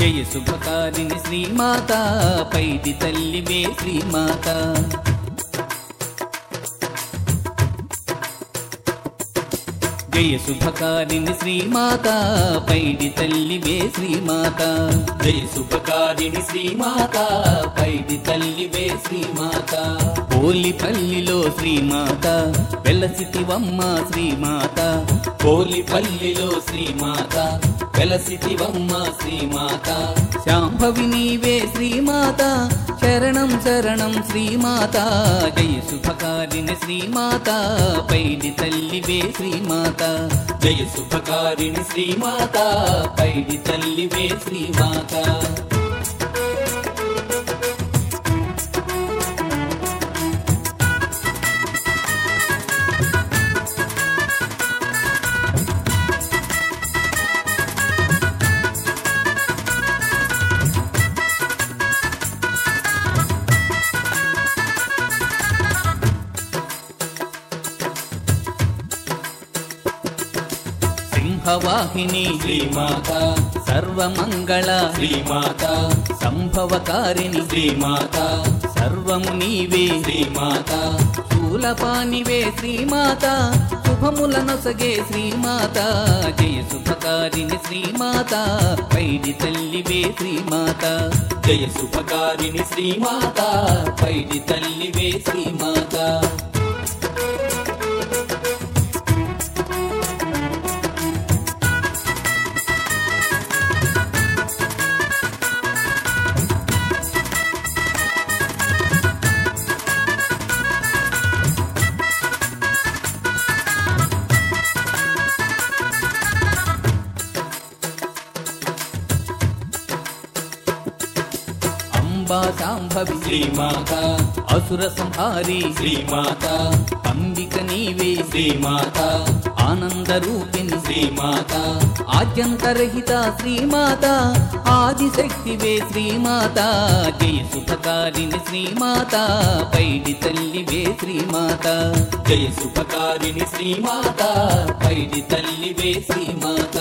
జయ శుభకారిణి శ్రీమాత పైడి తల్లివే శ్రీమాత జయ శుభకారిణి శ్రీమాత పైడి తల్లివే శ్రీమాత జయ శుభకారిణి శ్రీమాత పైడి తల్లివే శ్రీమాత పోలిపల్లిలో శ్రీమాత వెలసితివమ్మ శ్రీమాత పోలిపల్లిలో శ్రీమాత వెలసితివమ్మ శ్రీమాత శాంభవి నీవే శ్రీమాత శరణం శరణం శ్రీమాత జయ శుభకారిణి శ్రీమాత పైడి తల్లివే శ్రీమాత జయ శుభకారిణి శ్రీమాత పైడి తల్లివే శ్రీమాత సింహవాహిని శ్రీమాత సర్వమంగళ శ్రీమాత సంభవకారిణి శ్రీమాత సర్వము నీవే శ్రీమాత శూలపానివే శ్రీమాత శుభములనొసగే శ్రీమాత జయ శుభకారిణి శ్రీమాత పైడి తల్లివే శ్రీమాత జయ శుభకారిణి శ్రీమాత పైడి తల్లివే శ్రీమాత అంబా శాంభవి శ్రీమాత అసుర సంహారి శ్రీమాత అంబిక నీవే శ్రీమాత ఆనంద రూపిణి శ్రీమాత ఆద్యంతరహిత శ్రీమాత ఆదిశక్తివే శ్రీమాత జయ శుభకారిణి శ్రీమాత పైడి తల్లివే శ్రీమాత జయ శుభకారిణి శ్రీమాత పైడి తల్లివే శ్రీమాత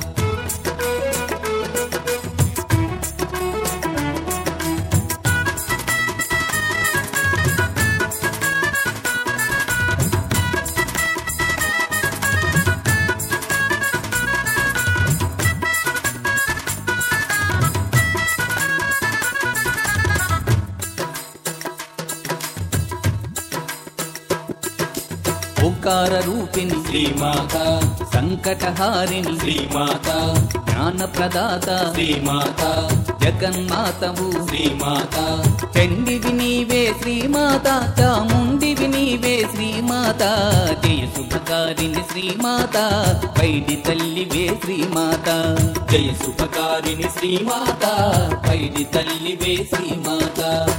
ఓంకార రూపిణి శ్రీమాత సంకటహారిణి శ్రీమాత జ్ఞాన ప్రదాత శ్రీమాత జగన్మాతవు శ్రీమాత చండివి నీవే శ్రీమాత చాముండివి నీవే శ్రీమాత జయ శుభకారిణి శ్రీమాత పైడి తల్లివే శ్రీమాత జయ శుభకారిణి శ్రీమాత పైడి తల్లివే శ్రీమాత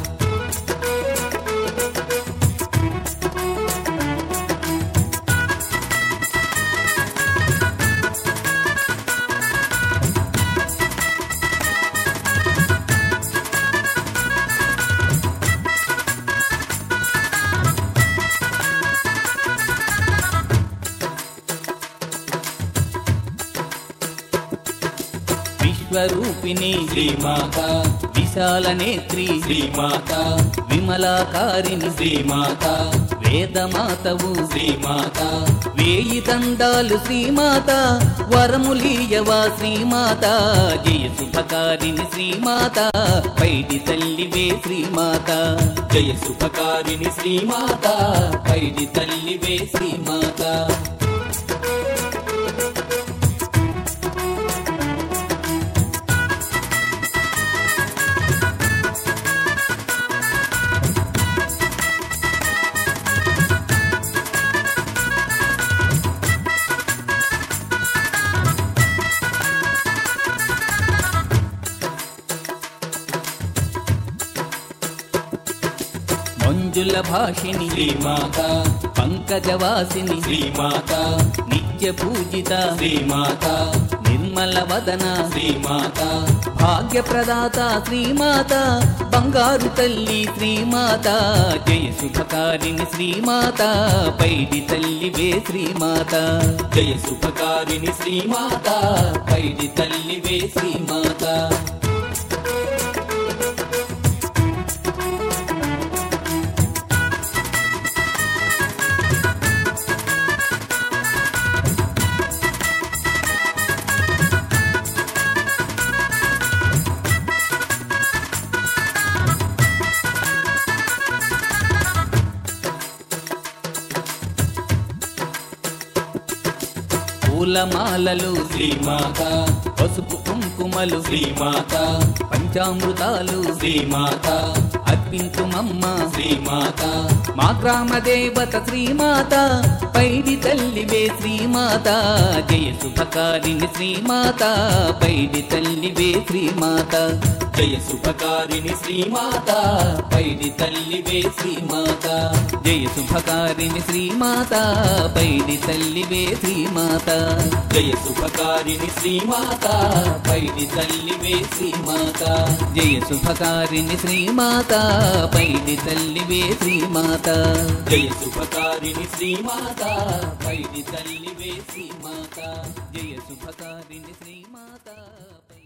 విశ్వరూపిణి శ్రీమాత విశాల నేత్రి శ్రీమాత విమలాకారిణి శ్రీమాత వేదమాతవు శ్రీమాత వేయి దండాలు శ్రీమాత వరములీయవా శ్రీమాత జయ శుభకారిణి శ్రీమాత పైడి తల్లివే శ్రీమాత జయ శుభకారిణి శ్రీమాత పైడి తల్లివే శ్రీమాత మంజుల భాషిని శ్రీమాత పంకజవాసిని శ్రీమాత నిత్య పూజిత శ్రీమాత నిర్మల వదన శ్రీమాత భాగ్య ప్రదాత శ్రీమాత బంగారు తల్లి శ్రీమాత జయ శుభకారిణి శ్రీమాత పైడి తల్లివే శ్రీమాత జయ శుభకారిణి శ్రీమాత పైడి తల్లివే శ్రీమాత పూలమాలలు శ్రీమాత పసుపు కుంకుమలు శ్రీమాత పంచామృతాలు శ్రీమాత అర్పించుమమ్మ శ్రీమాత మా గ్రామ దేవత శ్రీమాత పైడి తల్లివే శ్రీమాత జయ శుభకారిణి శ్రీమాత పైడి తల్లివే శ్రీమాత జయ శుభకారిణి శ్రీమాత పైడి తల్లివే శ్రీమాత జయ శుభకారిణి శ్రీమాత పైడి తల్లివే శ్రీమాత జయ శుభకారిణి శ్రీమాత పైడి తల్లివే శ్రీమాత జయ శుభకారిణి శ్రీమాత పైడి తల్లివే శ్రీమాత జయ శుభకారిణి శ్రీమాత పైడి తల్లివే శ్రీమాత జయ శుభకారిణి శ్రీమాత పైడి